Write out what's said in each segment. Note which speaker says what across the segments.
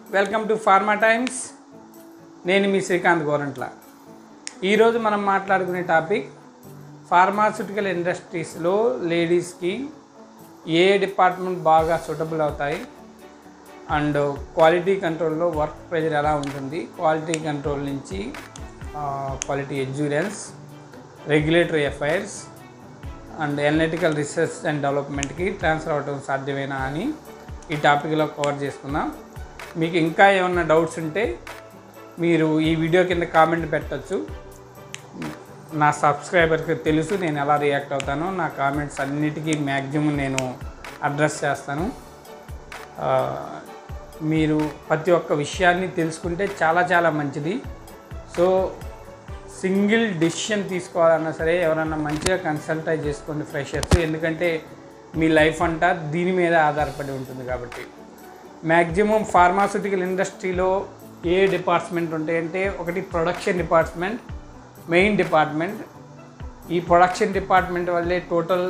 Speaker 1: welcome to pharma times నేను మీ శ్రీకాంత్ గోరంట్ల ఈరోజు మనం మాట్లాడుకునే టాపిక్ ఫార్మాస్యూటికల్ ఇండస్ట్రీస్లో లేడీస్కి ఏ డిపార్ట్మెంట్ బాగా సూటబుల్ అవుతాయి అండ్ క్వాలిటీ కంట్రోల్లో వర్క్ ప్రెజర్ ఎలా ఉంటుంది క్వాలిటీ కంట్రోల్ నుంచి quality assurance regulatory affairs and analytical research and డెవలప్మెంట్కి ట్రాన్స్ఫర్ అవ్వడం సాధ్యమేనా అని ఈ టాపిక్లో కవర్ చేసుకుందాం మీకు ఇంకా ఏమన్నా డౌట్స్ ఉంటే మీరు ఈ వీడియో కింద కామెంట్ పెట్టచ్చు నా సబ్స్క్రైబర్కి తెలుసు నేను ఎలా రియాక్ట్ అవుతానో నా కామెంట్స్ అన్నిటికీ మ్యాక్సిమం నేను అడ్రస్ చేస్తాను ఆ, మీరు ప్రతి ఒక్క విషయాన్ని తెలుసుకుంటే చాలా చాలా మంచిది సో సింగిల్ డిసిషన్ తీసుకోవాలన్నా సరే ఎవరన్నా మంచిగా కన్సల్ట్ అయి చేసుకోండి ఫ్రెషర్స్ ఎందుకంటే మీ లైఫ్ అంతా దీని మీద ఆధారపడి ఉంటుంది కాబట్టి మ్యాక్సిమం ఫార్మాస్యూటికల్ ఇండస్ట్రీలో ఏ డిపార్ట్మెంట్ ఉంటాయంటే ఒకటి ప్రొడక్షన్ డిపార్ట్మెంట్ మెయిన్ డిపార్ట్మెంట్ ఈ ప్రొడక్షన్ డిపార్ట్మెంట్ వల్లే టోటల్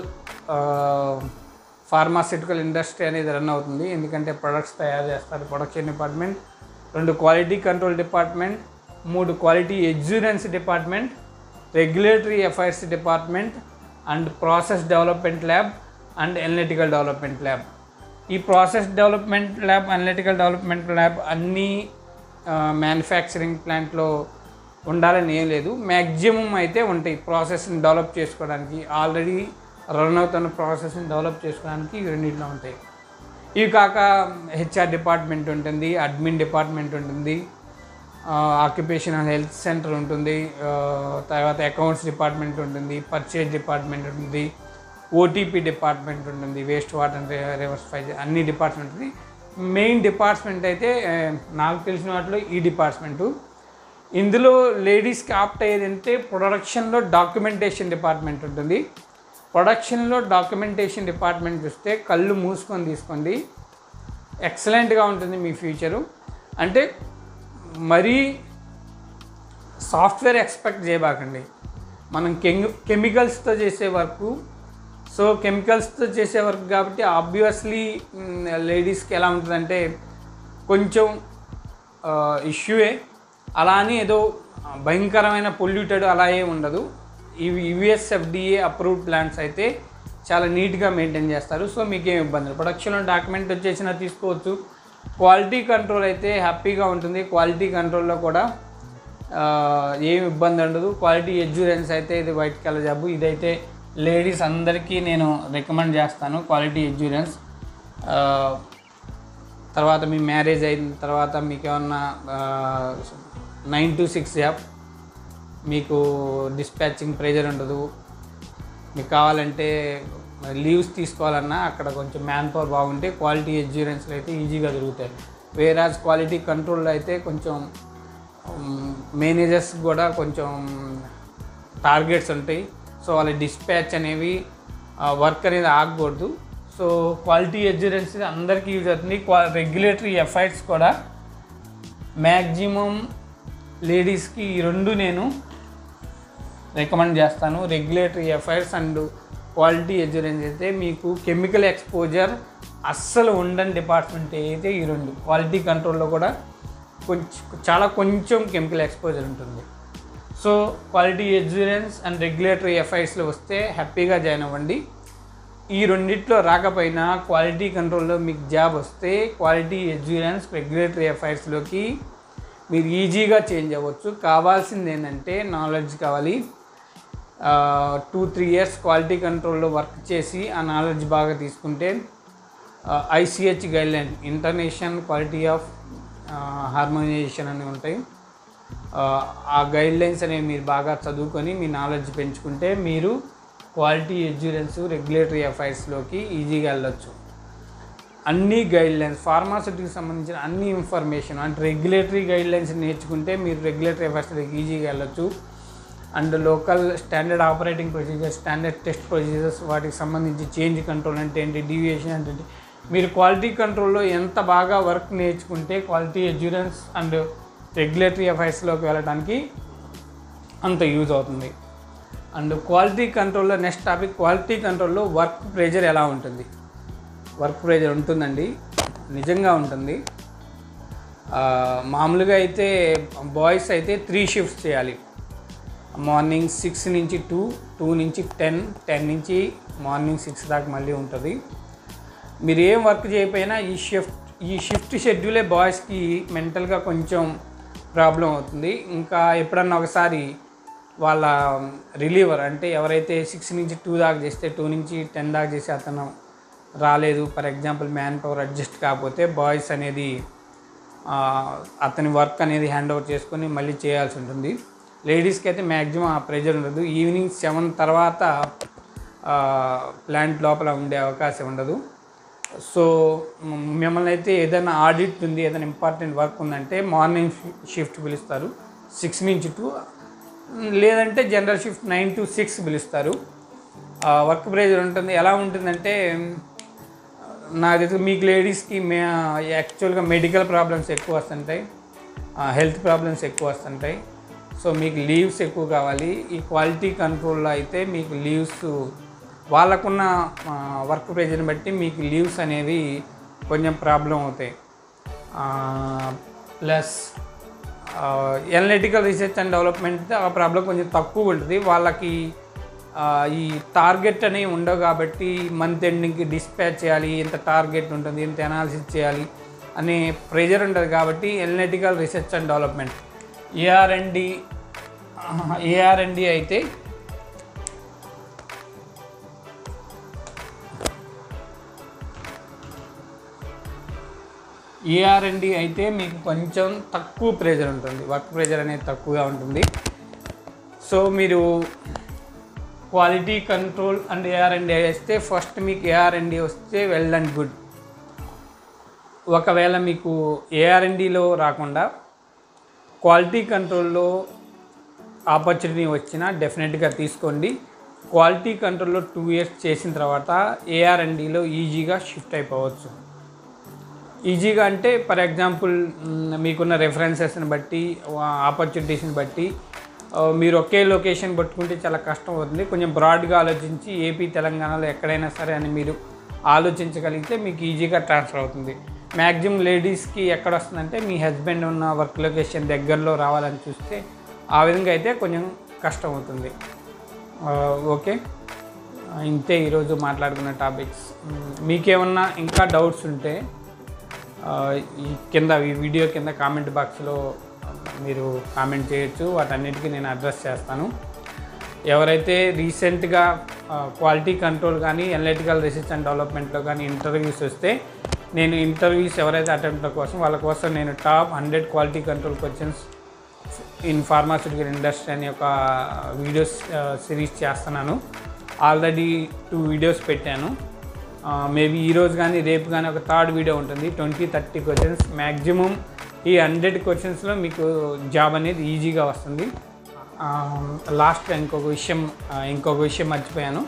Speaker 1: ఫార్మాస్యూటికల్ ఇండస్ట్రీ అనేది రన్ అవుతుంది ఎందుకంటే ప్రొడక్ట్స్ తయారు చేస్తారు ప్రొడక్షన్ డిపార్ట్మెంట్ రెండు క్వాలిటీ కంట్రోల్ డిపార్ట్మెంట్ మూడు quality assurance department regulatory affairs department and process development lab and analytical development lab ఈ process development lab analytical development lab అన్ని మ్యానుఫ్యాక్చరింగ్ ప్లాంట్లో ఉండాలని ఏం లేదు మ్యాక్సిమం అయితే ఉంటాయి ప్రాసెస్ని డెవలప్ చేసుకోవడానికి ఆల్రెడీ రన్ అవుతున్న ప్రాసెస్ని డెవలప్ చేసుకోవడానికి ఈ రెండింటిలో ఉంటాయి ఇవి కాక హెచ్ఆర్ డిపార్ట్మెంట్ ఉంటుంది అడ్మిన్ డిపార్ట్మెంట్ ఉంటుంది ఆక్యుపేషనల్ హెల్త్ సెంటర్ ఉంటుంది ఆ, తర్వాత అకౌంట్స్ డిపార్ట్మెంట్ ఉంటుంది పర్చేజ్ డిపార్ట్మెంట్ ఉంటుంది ఓటీపీ డిపార్ట్మెంట్ ఉంటుంది వేస్ట్ వాటర్ రివర్స్ ఫైజ్ అన్ని డిపార్ట్మెంట్ ఉంది మెయిన్ డిపార్ట్మెంట్ అయితే ఆ, నాకు తెలిసిన వాటిలో ఈ డిపార్ట్మెంటు ఇందులో లేడీస్కి ఆప్ట్ అయ్యేది అంటే ప్రొడక్షన్లో డాక్యుమెంటేషన్ డిపార్ట్మెంట్ ఉంటుంది ప్రొడక్షన్లో డాక్యుమెంటేషన్ డిపార్ట్మెంట్ చూస్తే కళ్ళు మూసుకొని తీసుకోండి ఎక్సలెంట్గా ఉంటుంది మీ ఫ్యూచరు అంటే మరీ సాఫ్ట్వేర్ ఎక్స్పెక్ట్ చేయబాకండి మనం కెమి కెమికల్స్తో చేసే వర్క్ సో కెమికల్స్తో చేసే వర్క్ కాబట్టి ఆబ్వియస్లీ లేడీస్కి ఎలా ఉంటుందంటే కొంచెం ఇష్యూయే అలా అని ఏదో భయంకరమైన పొల్యూటెడ్ అలా ఏం ఉండదు ఇవి యుఎస్ ఎఫ్డిఏ అప్రూవ్డ్ ప్లాంట్స్ అయితే చాలా నీట్గా మెయింటైన్ చేస్తారు సో మీకేం ఇబ్బంది ప్రొడక్షన్లో డాక్యుమెంట్ వచ్చేసినా తీసుకోవచ్చు క్వాలిటీ కంట్రోల్ అయితే హ్యాపీగా ఉంటుంది క్వాలిటీ కంట్రోల్లో కూడా ఆ, ఏం ఇబ్బంది ఉండదు క్వాలిటీ ఎడ్యూరెన్స్ అయితే ఇది వైట్ కలర్ జాబ్ ఇదైతే లేడీస్ అందరికీ నేను రికమెండ్ చేస్తాను క్వాలిటీ ఎడ్యూరెన్స్ తర్వాత మీ మ్యారేజ్ అయిన తర్వాత మీకు ఏమన్నా నైన్ టు సిక్స్ జాబ్ మీకు డిస్పాచింగ్ ప్రెజర్ ఉండదు మీకు కావాలంటే లీవ్స్ తీసుకోవాలన్నా అక్కడ కొంచెం మ్యాన్ పవర్ బాగుంటే క్వాలిటీ ఎడ్యూరెన్స్లో అయితే ఈజీగా దొరుకుతాయి వేరాజ్ క్వాలిటీ కంట్రోల్లో అయితే కొంచెం మేనేజర్స్ కూడా కొంచెం టార్గెట్స్ ఉంటాయి సో వాళ్ళ డిస్పాచ్ అనేవి వర్క్ అనేది ఆగకూడదు సో క్వాలిటీ ఎడ్యూరెన్స్ అందరికీ యూజ్ అవుతుంది క్వా రెగ్యులేటరీ ఎఫైర్స్ కూడా మ్యాక్సిమం లేడీస్కి ఈ రెండు నేను రికమెండ్ చేస్తాను regulatory affairs and quality assurance అయితే మీకు కెమికల్ ఎక్స్పోజర్ అస్సలు ఉండని డిపార్ట్మెంట్ అయితే ఈ రెండు క్వాలిటీ కంట్రోల్లో కూడా కొంచెం చాలా కొంచెం కెమికల్ ఎక్స్పోజర్ ఉంటుంది so quality assurance and regulatory అఫైర్స్లో వస్తే హ్యాపీగా జాయిన్ అవ్వండి ఈ రెండిట్లో రాకపోయినా క్వాలిటీ కంట్రోల్లో మీకు జాబ్ వస్తే క్వాలిటీ ఎడ్యూరెన్స్ రెగ్యులేటరీ అఫైర్స్లోకి మీరు ఈజీగా చేంజ్ అవ్వచ్చు కావాల్సింది ఏంటంటే నాలెడ్జ్ కావాలి టూ త్రీ ఇయర్స్ క్వాలిటీ కంట్రోల్లో వర్క్ చేసి ఆ నాలెడ్జ్ బాగా తీసుకుంటే ICH guideline international quality of harmonisation అని ఉంటాయి ఆ, ఆ గైడ్లైన్స్ అనేవి మీరు బాగా చదువుకొని మీ నాలెడ్జ్ పెంచుకుంటే మీరు క్వాలిటీ ఎడ్యూరెన్స్ రెగ్యులేటరీ అఫైర్స్లోకి ఈజీగా వెళ్ళొచ్చు అన్ని గైడ్లైన్స్ ఫార్మాసిటీకి సంబంధించిన అన్ని ఇన్ఫర్మేషన్ అంటే రెగ్యులేటరీ గైడ్లైన్స్ నేర్చుకుంటే మీరు రెగ్యులేటరీ అఫైర్స్లోకి ఈజీగా వెళ్ళొచ్చు and local standard operating procedures standard test procedures వాటికి సంబంధించి చేంజ్ కంట్రోల్ అంటే ఏంటి డీవియేషన్ అంటే ఏంటి మీరు క్వాలిటీ కంట్రోల్లో ఎంత బాగా వర్క్ నేర్చుకుంటే క్వాలిటీ ఎడ్యూరెన్స్ అండ్ రెగ్యులేటరీ అఫైర్స్లోకి వెళ్ళడానికి అంత యూజ్ అవుతుంది అండ్ క్వాలిటీ కంట్రోల్లో నెక్స్ట్ టాపిక్ క్వాలిటీ కంట్రోల్లో వర్క్ ప్రెజర్ ఎలా ఉంటుంది వర్క్ ప్రెజర్ ఉంటుందండి నిజంగా ఉంటుంది ఆ, మామూలుగా అయితే బాయ్స్ అయితే త్రీ షిఫ్ట్స్ చేయాలి మార్నింగ్ సిక్స్ నుంచి టూ టూ నుంచి టెన్ టెన్ నుంచి మార్నింగ్ సిక్స్ దాకా మళ్ళీ ఉంటుంది మీరు ఏం వర్క్ చేయకపోయినా ఈ షిఫ్ట్ ఈ షిఫ్ట్ షెడ్యూలే బాయ్స్కి మెంటల్గా కొంచెం ప్రాబ్లం అవుతుంది ఇంకా ఎప్పుడన్నా ఒకసారి వాళ్ళ రిలీవర్ అంటే ఎవరైతే సిక్స్ నుంచి టూ దాకా చేస్తే టూ నుంచి టెన్ దాకా చేసి అతను రాలేదు for example man power adjust కాకపోతే బాయ్స్ అనేది ఆ, అతని వర్క్ అనేది హ్యాండ్ ఓవర్ చేసుకొని మళ్ళీ చేయాల్సి ఉంటుంది లేడీస్కి అయితే మ్యాక్సిమం ఆ ప్రెజర్ ఉండదు ఈవినింగ్ సెవెన్ తర్వాత ప్లాంట్ లోపల ఉండే అవకాశం ఉండదు సో మ్, మిమ్మల్ని అయితే ఏదైనా ఆడిట్ ఉంది ఏదైనా ఇంపార్టెంట్ వర్క్ ఉందంటే మార్నింగ్ షిఫ్ట్ పిలుస్తారు సిక్స్ నుంచి టూ లేదంటే general shift nine to six పిలుస్తారు వర్క్ ప్రెజర్ ఉంటుంది ఎలా ఉంటుందంటే నాకు తెలిసి మీకు లేడీస్కి మే యాక్చువల్గా మెడికల్ ప్రాబ్లమ్స్ ఎక్కువ వస్తుంటాయి హెల్త్ ప్రాబ్లమ్స్ ఎక్కువ వస్తుంటాయి సో మీకు లీవ్స్ ఎక్కువ కావాలి ఈ క్వాలిటీ కంట్రోల్లో అయితే మీకు లీవ్స్ వాళ్ళకున్న వర్క్ ప్రెజర్ని బట్టి మీకు లీవ్స్ అనేవి కొంచెం ప్రాబ్లం అవుతాయి plus analytical research and development ఆ ప్రాబ్లం కొంచెం తక్కువ ఉంటుంది వాళ్ళకి ఆ, ఈ టార్గెట్ అనేవి ఉండవు కాబట్టి మంత్ ఎండింగ్కి డిస్పాచ్ చేయాలి ఇంత టార్గెట్ ఉంటుంది ఇంత అనాలిసిస్ చేయాలి అనే ప్రెజర్ ఉంటుంది కాబట్టి analytical research and development ARMD ARMD అయితే ఏఆర్ఎండి అయితే మీకు కొంచెం తక్కువ ప్రెజర్ ఉంటుంది వర్క్ ప్రెజర్ అనేది తక్కువగా ఉంటుంది సో మీరు క్వాలిటీ కంట్రోల్ అండ్ ఏఆర్ఎండి వేస్తే ఫస్ట్ మీకు ఏఆర్ఎండి వస్తే వెల్ అండ్ గుడ్ ఒకవేళ మీకు ఏఆర్ఎండిలో రాకుండా క్వాలిటీ కంట్రోల్లో ఆపర్చునిటీ వచ్చినా డెఫినెట్గా తీసుకోండి క్వాలిటీ కంట్రోల్లో టూ ఇయర్స్ చేసిన తర్వాత ఏఆర్ఎండిలో ఈజీగా షిఫ్ట్ అయిపోవచ్చు ఈజీగా అంటే ఫర్ ఎగ్జాంపుల్ మ్, మీకున్న రెఫరెన్సెస్ని బట్టి ఆపర్చునిటీస్ని బట్టి ఆ, మీరు ఒకే లొకేషన్ పట్టుకుంటే చాలా కష్టం అవుతుంది కొంచెం బ్రాడ్గా ఆలోచించి ఏపీ తెలంగాణలో ఎక్కడైనా సరే అని మీరు ఆలోచించగలిగితే మీకు ఈజీగా ట్రాన్స్ఫర్ అవుతుంది మ్యాక్సిమం లేడీస్కి ఎక్కడ వస్తుందంటే మీ హస్బెండ్ ఉన్న వర్క్ లొకేషన్ దగ్గరలో రావాలని చూస్తే ఆ విధంగా అయితే కొంచెం కష్టం అవుతుంది ఆ, ఓకే ఆ, ఇంతే ఈరోజు మాట్లాడుకున్న టాపిక్స్ మ్, మీకేమన్నా ఇంకా డౌట్స్ ఉంటే ఆ, ఈ కింద ఈ వీడియో కింద కామెంట్ బాక్స్లో మీరు కామెంట్ చేయొచ్చు వాటన్నిటికీ నేను అడ్రస్ చేస్తాను ఎవరైతే రీసెంట్గా క్వాలిటీ కంట్రోల్ కానీ ఎనలిటికల్ రీసెర్చ్ అండ్ డెవలప్మెంట్లో కానీ ఇంటర్వ్యూస్ వస్తే నేను ఇంటర్వ్యూస్ ఎవరైతే అటెంప్ట్ కోసం వాళ్ళ కోసం నేను top hundred quality control questions in pharmaceutical industry అనే ఒక వీడియోస్ సిరీస్ చేస్తున్నాను ఆల్రెడీ టూ వీడియోస్ పెట్టాను మేబీ ఈరోజు కానీ రేపు కానీ ఒక థర్డ్ వీడియో ఉంటుంది ట్వంటీ థర్టీ క్వశ్చన్స్ మ్యాక్సిమం ఈ హండ్రెడ్ క్వశ్చన్స్లో మీకు జాబ్ అనేది ఈజీగా వస్తుంది లాస్ట్ ఇంకొక విషయం ఆ, ఇంకొక విషయం మర్చిపోయాను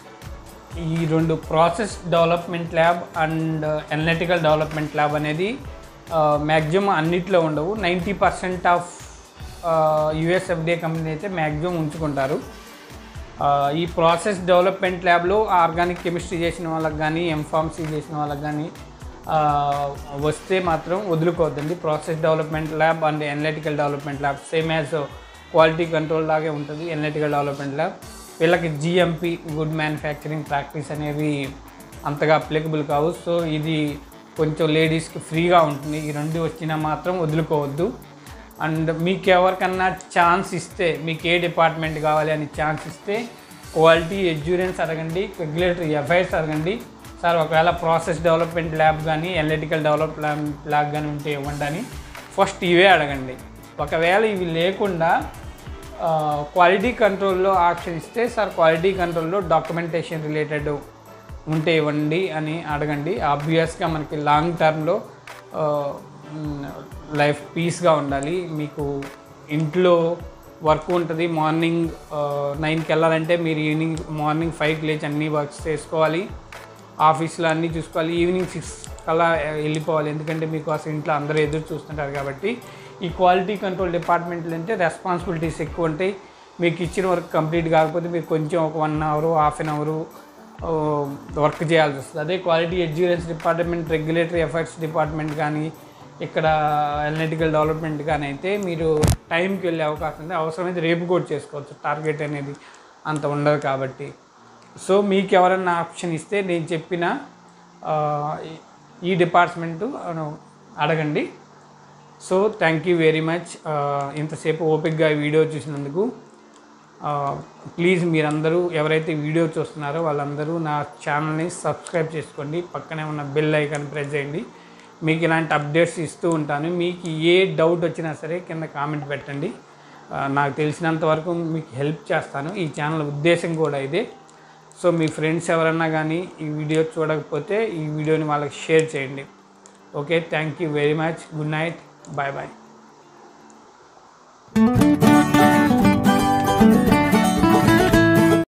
Speaker 1: ఈ రెండు process development lab and analytical development lab అనేది మ్యాక్సిమం అన్నిట్లో ఉండవు ninety percent of USFDA company అయితే మ్యాక్సిమం ఉంచుకుంటారు ఆ, ఈ ప్రాసెస్ డెవలప్మెంట్ ల్యాబ్లో ఆర్గానిక్ కెమిస్ట్రీ చేసిన వాళ్ళకి కానీ ఎంఫార్మసీ చేసిన వాళ్ళకి కానీ ఆ, వస్తే మాత్రం వదులుకోవద్దండి process development lab and analytical development lab same as quality control లాగే ఉంటుంది ఎనలిటికల్ డెవలప్మెంట్ ల్యాబ్ వీళ్ళకి జిఎంపి గుడ్ మ్యానుఫ్యాక్చరింగ్ ప్రాక్టీస్ అనేవి అంతగా అప్లికబుల్ కావు సో ఇది కొంచెం లేడీస్కి ఫ్రీగా ఉంటుంది ఈ రెండు వచ్చినా మాత్రం వదులుకోవద్దు అండ్ మీకు ఎవరికన్నా ఛాన్స్ ఇస్తే మీకు ఏ డిపార్ట్మెంట్ కావాలి అని ఛాన్స్ ఇస్తే క్వాలిటీ ఎడ్యూరెన్స్ అడగండి రెగ్యులేటరీ ఎఫ్ఐఆర్స్ అడగండి సార్ ఒకవేళ ప్రాసెస్ డెవలప్మెంట్ ల్యాబ్ కానీ ఎనలిటికల్ డెవలప్మెంట్ ల్యాబ్ కానీ ఉంటే ఇవ్వండి అని ఫస్ట్ ఇవే అడగండి ఒకవేళ ఇవి లేకుండా క్వాలిటీ కంట్రోల్లో ఆప్షన్ ఇస్తే సార్ క్వాలిటీ కంట్రోల్లో డాక్యుమెంటేషన్ రిలేటెడ్ ఉంటే ఇవ్వండి అని అడగండి ఆబ్వియస్గా మనకి లాంగ్ టర్మ్లో లైఫ్ పీస్గా ఉండాలి మీకు ఇంట్లో వర్క్ ఉంటుంది మార్నింగ్ నైన్కి వెళ్ళాలంటే మీరు ఈవినింగ్ మార్నింగ్ ఫైవ్కి లేచి అన్ని వర్క్స్ చేసుకోవాలి ఆఫీస్లో అన్నీ చూసుకోవాలి ఈవినింగ్ సిక్స్ కల్లా వెళ్ళిపోవాలి ఎందుకంటే మీకు అసలు ఇంట్లో అందరూ ఎదురు చూస్తుంటారు కాబట్టి ఈ క్వాలిటీ కంట్రోల్ డిపార్ట్మెంట్లు అంటే రెస్పాన్సిబిలిటీస్ ఎక్కువ ఉంటాయి మీకు ఇచ్చిన వర్క్ కంప్లీట్ కాకపోతే మీరు కొంచెం ఒక one hour half an hour work చేయాల్సి వస్తుంది అదే quality assurance department regulatory affairs department కానీ ఇక్కడ ఎనలిటికల్ డెవలప్మెంట్ కానీ అయితే మీరు టైంకి వెళ్ళే అవకాశం ఉంది అవసరమైతే రేపు కూడా చేసుకోవచ్చు టార్గెట్ అనేది అంత ఉండదు కాబట్టి సో మీకు ఎవరన్నా ఆప్షన్ ఇస్తే నేను చెప్పిన ఆ, ఈ- ఈ డిపార్ట్మెంటు అడగండి so thank you very much ఇంతసేపు ఓపిక్గా ఈ వీడియో చూసినందుకు ప్లీజ్ మీరందరూ ఎవరైతే వీడియో చూస్తున్నారో వాళ్ళందరూ నా ఛానల్ని సబ్స్క్రైబ్ చేసుకోండి పక్కనే ఉన్న బెల్ ఐకాన్ ప్రెస్ చేయండి మీకు ఇలాంటి అప్డేట్స్ ఇస్తూ ఉంటాను మీకు ఏ డౌట్ వచ్చినా సరే కింద కామెంట్ పెట్టండి ఆ, నాకు తెలిసినంత వరకు మీకు హెల్ప్ చేస్తాను ఈ ఛానల్ ఉద్దేశం కూడా ఇదే సో మీ ఫ్రెండ్స్ ఎవరన్నా కానీ ఈ వీడియో చూడకపోతే ఈ వీడియోని వాళ్ళకి షేర్ చేయండి okay thank you very much good night bye bye